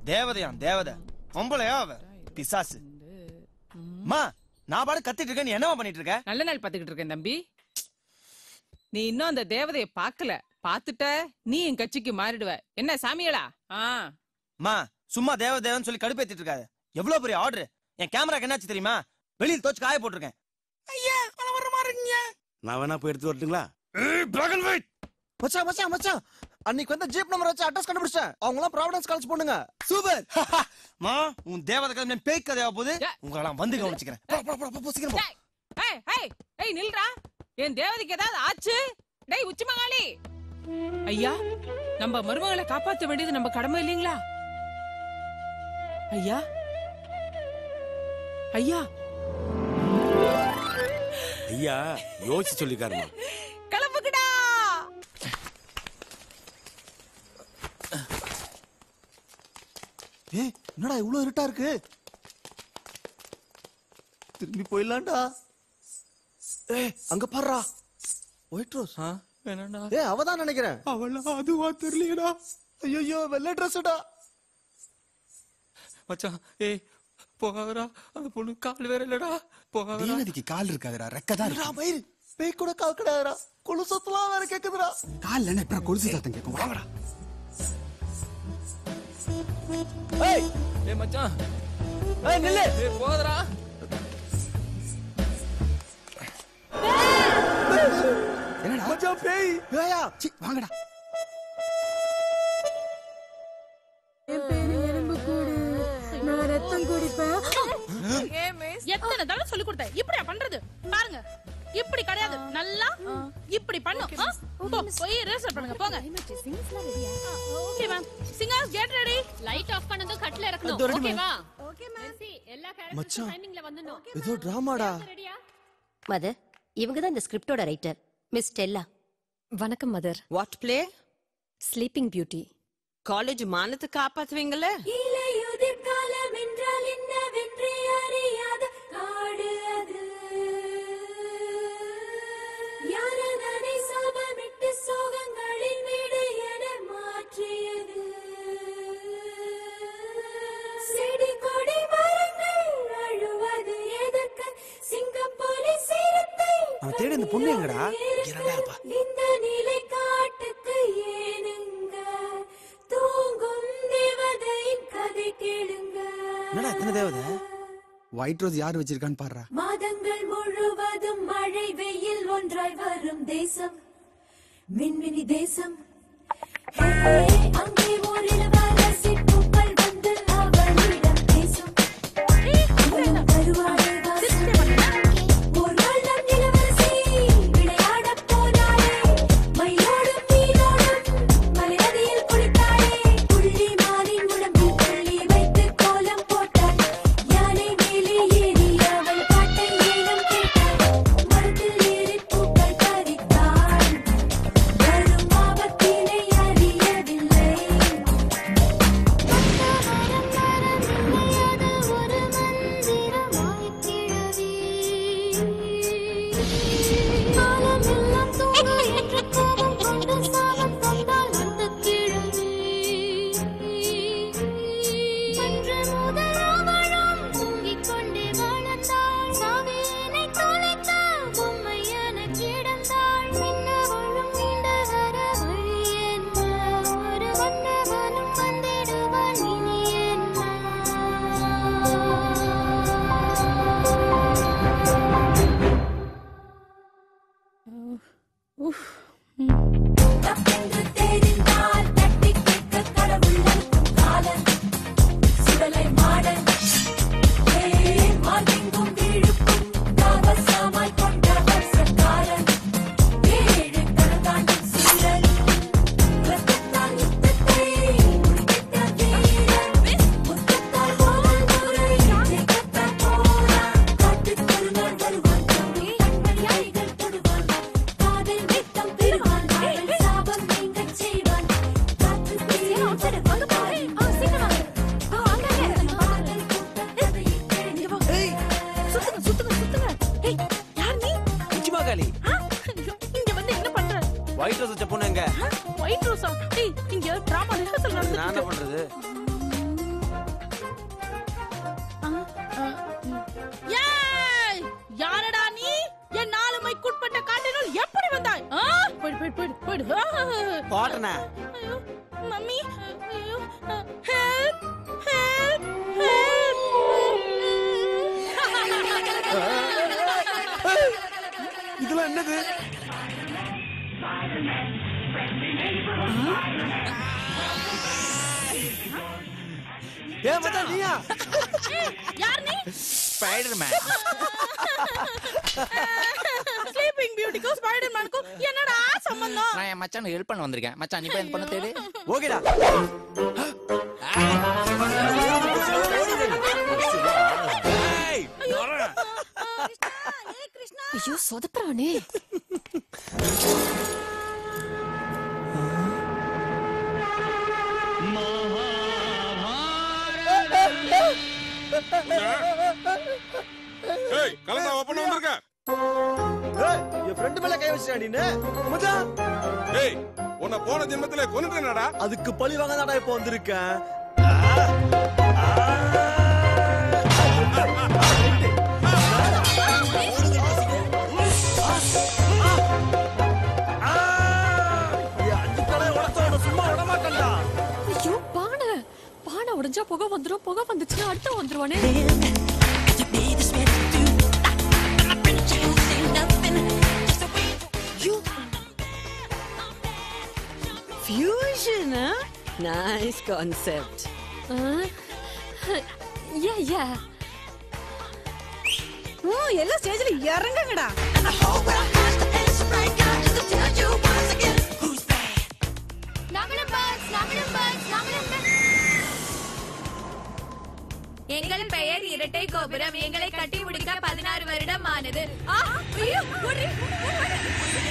தேவதையாம் தேவதை பொம்பளையா அவ பிசாசு அம்மா நான் பாடு கத்திட்டு இருக்கேன் நீ என்னவா பண்ணிட்டு இருக்க நல்ல நாள் பாத்துக்கிட்டு இருக்கேன் தம்பி நீ இன்னும் அந்த தேவதைய பார்க்கல பாத்துட்ட நீ என் கட்சிக்கு மாறிடுவ என்ன சாமியலா ஆ அம்மா சும்மா தேவ தேவன்னு சொல்லி கடுப்பேத்திட்டு இருக்காது எவ்வளவு பெரிய ஆர்டர் என் கேமராக்கு என்னாச்சு தெரியுமா வெளியில் தோச்சு காய போட்டிருக்கேன் ஐயா அவன் வர மாதிரி இருக்கீங்க நான் வேணா போய் எடுத்து வரட்டுங்களா பிளாக் அண்ட் ஒயிட் மச்சான் மச்சான் மச்சான் அன்னைக்கு வந்து ஜீப் நம்பர் வச்சு அட்ரஸ் கண்டுபிடிச்சேன் அவங்க எல்லாம் ப்ராவிடன்ஸ் காலேஜ் பொண்ணுங்க சூப்பர் மா உன் தேவதை கதை நான் பேய் கதையா போகுது ஏ. உங்களெல்லாம் வந்து கவனிச்சுக்கிறேன் போ, போ, போ, போ, போ, சீக்கிரம் போ. ஏய், ஏய் ஏய் ஏய் நில்றா என் தேவதைக்கு ஏதாவது ஆச்சு டேய் உச்சி மகாளி ஐயா நம்ம மருமகளை காப்பாத்த வேண்டியது நம்ம கடமை இல்லைங்களா ஐயா ஐயா ஐயா யோசிச்சு சொல்லிக்காருமா கிளம்புக்கடா ஏய் என்னடா இவ்வளவு இருட்டா இருக்கு திரும்பி போயிடலாம்டா ஏய் அங்க பாருடா ஒயிட் ரோஸ் வேணாண்டா ஏய் அவதான் நினைக்கிறேன் அவள அதுவா தெரியலடா ஐயோ வெள்ளை ட்ரெஸ்டா மச்சான் ஏய் போகாதடா அந்த பொண்ணு கால் வேற இல்லடா போகாதடா தேவதைக்கு கால் இருக்காதுடா ரெக்கதான் டா மயிர் பேய் கூட கால் கிடையாதுடா குழு சத்தலாம் வேற கேக்குதுடா கால் என்ன இப்ப கொலுசு சத்தம் கேட்கும் வாங்கடா ஏய் ஏய் மச்சான் ஏய் நில்லு ஏய் போகாதடா என்னடா மச்சான் பேய் ஏயா சி வாங்கடா என் பேரு எலும்புக்கூடு நான் ரத்தம் குடிப்பேன் எத்தனை தடவை சொல்லி கொடுத்தேன் இப்படியா பண்றது பாருங்க இப்படி கிடையாது நல்லா இப்படி பண்ணும் ஆ? போ, போய் ரிஹர்சல் பண்ணுங்க போங்க okay ma'am singers get ready light off பண்ணதும் கட்ல இதோ இறக்கணும் ready, ஓகேவா ஓகே மெர்சி எல்லா மச்சான். கேரக்டர்ஸும் டைமிங்ல வந்துடணும் ஏதோ டிராமாடா ரெடியா மதர் இவங்க தான் இந்த ஸ்கிரிப்டோட ரைட்டர் மிஸ் ஸ்டெல்லா வணக்கம் mother what play sleeping beauty college மானத்தை காப்பாத்துவீங்கல்ல இலையுதிர் காலம் என்றால் என்னவென்றே அறியாத காடு அது யாரதனை சாபமிட்டு சோகங்களின் வீடு என மாற்றியது செடி கொடி மரங்கள் அழுவது எதற்கு சிங்கப்பூலி சிறுத்தை அவன் தேடி இந்த பொண்ணு எங்கடா இரண்டா இருப்பா இந்த நிலை காட்டுக்கு ஏனுங்க தூங்கும் தேவதையின் கதை கேளுங்க என்னடா எத்தனை தேவதை ஒயிட் ரோஸ் யார் வச்சிருக்கான்னு பாடுறா மாதங்கள் முழுவதும் மழை வெயில் ஒன்றாய் வரும் தேசம் மின்மினி தேசம் ஹே, அங்கே ஓர் இளவரசி பூக்கள் வந்து அவளிடம் பேசும் உன் கருவாடை வாசம். ஓர் வண்ணம் இளவரசி விளையாடப் போனாளே. மயிலோடும் மீனோடும் மலை நதியில் குளித்தாளே. புள்ளி மானின் உடம்பில் புள்ளி வைத்து கோலம் போட்டாள். யானை மேலே ஏறி அவள் பாட்டை ஏலம் கேட்டாள். மரத்தில் ஏறி பூக்கள் பறித்தாள். வரும் ஆபத்தினை அறியவில்லை போட்டனே ஐயோ மம்மி ஐயோ ஹெல்ப் ஹெல்ப் ஹெல்ப் இதெல்லாம் என்னது ஏ மச்சான் நீயா யார் நீ ஸ்பைடர்மேன் ஸ்லீப்பிங் பியூட்டிக்கும் ஸ்பைடர்மேனுக்கும் என்னடா சம்பந்தம் நான் என் மச்சான் ஹெல்ப் பண்ண வந்திருக்கேன் மச்சான் நீ போய் அந்த பண்ண தேடு ஓகேடா ஐயோ சொதப்புறானே ஏய் கலந்தா ஓபன் வந்திருக்க ஏய், என் ஃப்ரெண்டு மேல கை வச்சியா நீனு மச்சான் ஏய் உன்னை போன ஜென்மத்திலே கொன்னுட்டேனடா அதுக்கு பழி வாங்க தான்டா இப்போ வந்திருக்கேன் ஐயோ பானை பானை உடைஞ்சா புகை வந்துரும் புகை வந்துச்சுன்னா அடுத்த வந்துருவானே fusion nice concept ya ya ஓ எல்லாம் ஸ்டேஜ்ல இறங்குங்கடா எங்கள் பெயர் இரட்டை கோபுரம் எங்களை கட்டி முடிக்க பதினாறு வருடம் ஆனது ஆ, ஐயோ, ஓடி, ஓடி.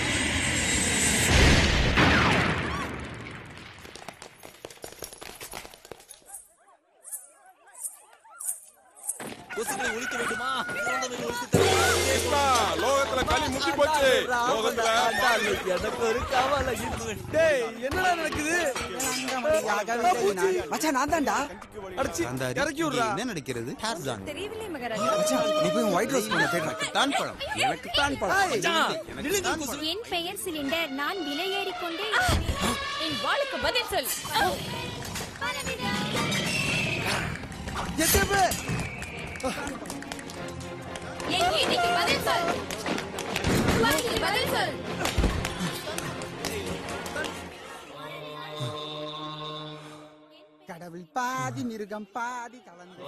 கிருஷ்ணா லோகத்துல களி முத்தி போச்சு லோகத்துல எனக்கு ஒரு கவலை இருக்கு. டேய், என்னடா நடக்குது மச்சான் நான் தான்டா அடிச்சு இறக்கி விடுறா என்ன நடக்கிறது டார்சான் தெரியவில்லை மகாராஜா மச்சான் நீ போய் ஒயிட் ரோஸ் பண்ண தேடுற தான் பழம் எனக்கு தான் பழம் என் பெயர் சிலிண்டர் நான் விலையேறிக் கொண்டே என் வாளுக்கு பதில் சொல் எத்தனை என் கேள்விக்கு பதில் சொல் பதில் பதில் சொல் கடவுள் பாதி மிருகம் பாதி கலந்து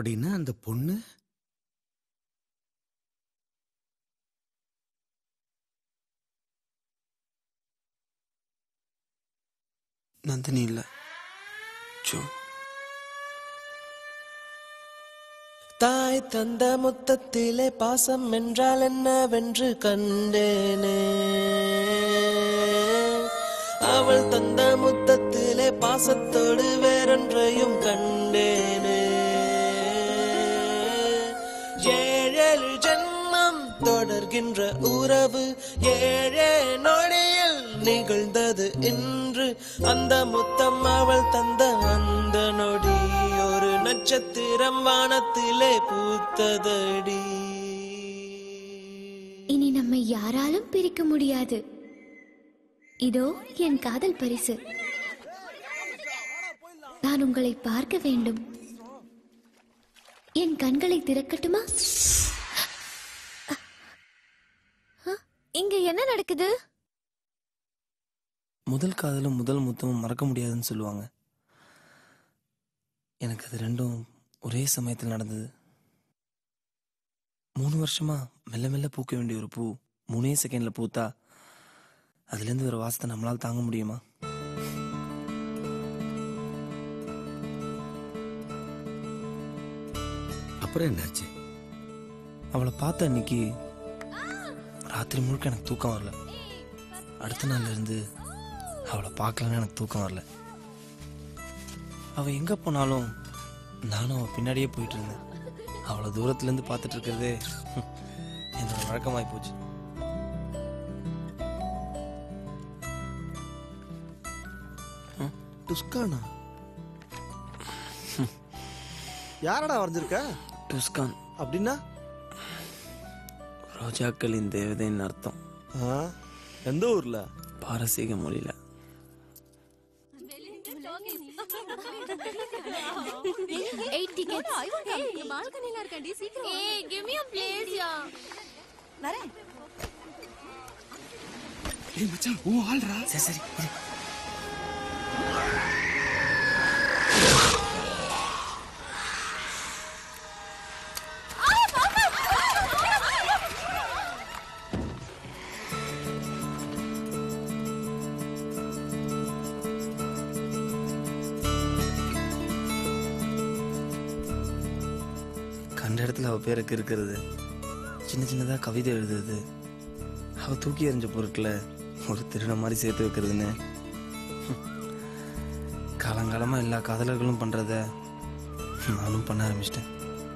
அப்படின்னா அந்த பொண்ணு நந்தினி இல்ல ஜோ தாய் தந்த முத்தத்திலே பாசம் என்றால் என்னவென்று கண்டேனே அவள் தந்த முத்தத்திலே பாசத்தோடு வேறொன்றையும் கண்டேனே ஏழேழு ஜென்மம் தொடர்கின்ற உறவு ஏழே நொடியில் நிகழ்ந்தது இன்று அந்த முத்தம் அவள் தந்த அந்த நொடி ஒரு நட்சத்திரம் வானத்திலே பூத்ததடி இனி நம்மை யாராலும் பிரிக்க முடியாது இதோ என் காதல் பரிசு நான் உங்களை பார்க்க வேண்டும் என் கண்களை திறக்கட்டுமா இங்க என்ன நடக்குது முதல் காதலும் முதல் முத்தமும் மறக்க முடியாதுன்னு சொல்லுவாங்க எனக்கு அது ரெண்டும் ஒரே சமயத்தில் நடந்தது மூணு வருஷமா மெல்ல மெல்ல பூக்க வேண்டிய ஒரு பூ மூணே செகண்ட்ல பூத்தா அதுலேருந்து ஒரு வாசத்தை நம்மளால தாங்க முடியுமா அப்புறம் என்னாச்சு அவளை பார்த்த அன்னைக்கு ராத்திரி முழுக்க எனக்கு தூக்கம் வரல அடுத்த நாள்ல இருந்து அவளை பார்க்கலன்னு எனக்கு தூக்கம் வரல அவ எங்க போனாலும் நானும் அவ பின்னாடியே போயிட்டு இருந்தேன் அவளை தூரத்துல இருந்து பார்த்துட்டு இருக்கிறதே என்னோட வழக்கமாய் போச்சு டுஸ்கானா யாரடா வரைஞ்சிருக்க டுஸ்கான் அப்படின்னா ரோஜாக்களின் தேவதைன்னு அர்த்தம் ஆ, எந்த ஊர்ல பாரசீக மொழியில Eight tickets. பால்கனில இருக்கேன்டி சீக்கிரம் ஏய், give me a place, yeah. வரேன் ஏய் மச்சான் ஓ ஆள்றா சரி சரி இரு. கண்ட இடத்துல அவ பேருக்கு இருக்கிறது சின்ன சின்னதா கவிதை எழுதுறது அவ தூக்கி எறிஞ்ச பொருட்களை ஒரு திருட மாதிரி சேர்த்து வைக்கிறதுன்னு ஹம். காலங்காலமா எல்லா காதலர்களும் பண்றத நானும் பண்ண ஆரம்பிச்சிட்டேன்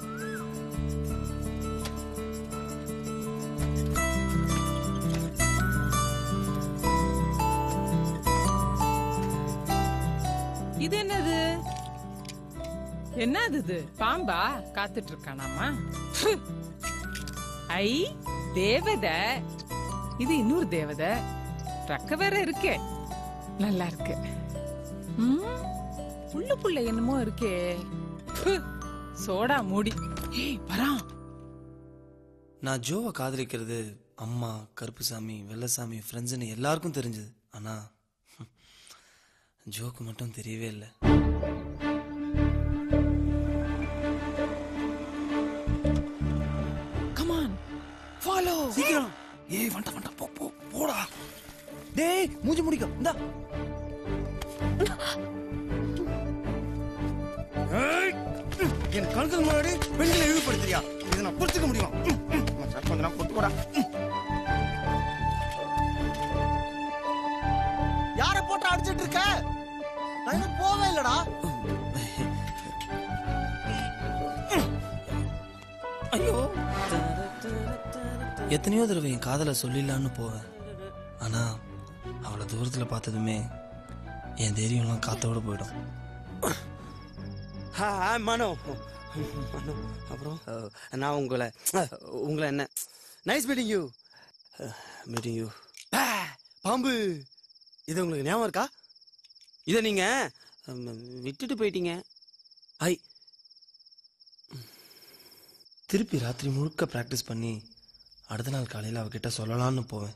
இது என்னது என்னது இது பாம்பா காத்துட்டு இருக்கானாமா ஹு. ஐ தேவதை இது இன்னொரு தேவதை ரக்க வேற இருக்கே நல்லா இருக்கு ம், உள்ளுக்குள்ள என்னமோ இருக்கே ஹு. சோடா மூடி ஏய் வரான் நான் ஜோவை காதலிக்கிறது அம்மா கருப்புசாமி வெள்ளசாமி ஃப்ரெண்ட்ஸ்னு எல்லாருக்கும் தெரிஞ்சது ஆனா ஹம், ஜோக்கு மட்டும் தெரியவே இல்லை கமான் ஃபாலோ சீக்கிரம் ஏய் வண்ட வண்ட போ போ போடா டேய் மூஞ்சி முடிக்கும் இந்தா ஏய், ம், என் கண்கள் முன்னாடி பெண்களை இழிவுபடுத்துறியா இதை நான் பொறுத்துக்க முடியுமா ம், ம், மச்சான், கொஞ்ச நேரம் பொறுத்து போடா ம். யார போட்டு அடிச்சிட்டு இருக்க நான் இன்னும் போவே இல்லடா ஐயோ எத்தனையோ தடவை என் காதலை சொல்லிடலான்னு போவேன் ஆனா அவளை தூரத்துல பார்த்ததுமே என் தைரியம்லாம் காத்தோட போயிடும் ஹாய் மனோ மனோ அப்புறம் அஹ், நான் உங்களை அஹ், உங்களை என்ன nice meeting you meeting you பாம்பு இது உங்களுக்கு ஞாபகம் இருக்கா இதை நீங்க ம், விட்டுட்டு போயிட்டீங்க ஐ திருப்பி ராத்திரி முழுக்க ப்ராக்டிஸ் பண்ணி அடுத்த நாள் காலையில் அவகிட்ட சொல்லலாம்னு போவேன்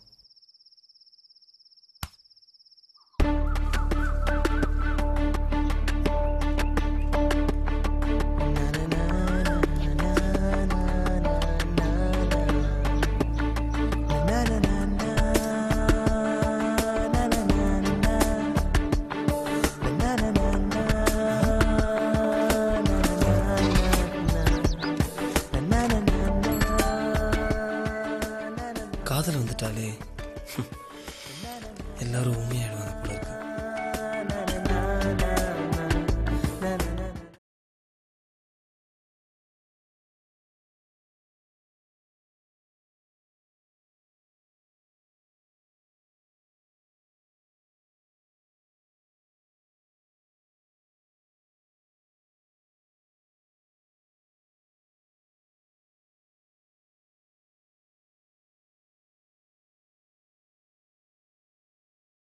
காதல் வந்துட்டாலே எல்லாரும் உண்மையாயிடுவாங்க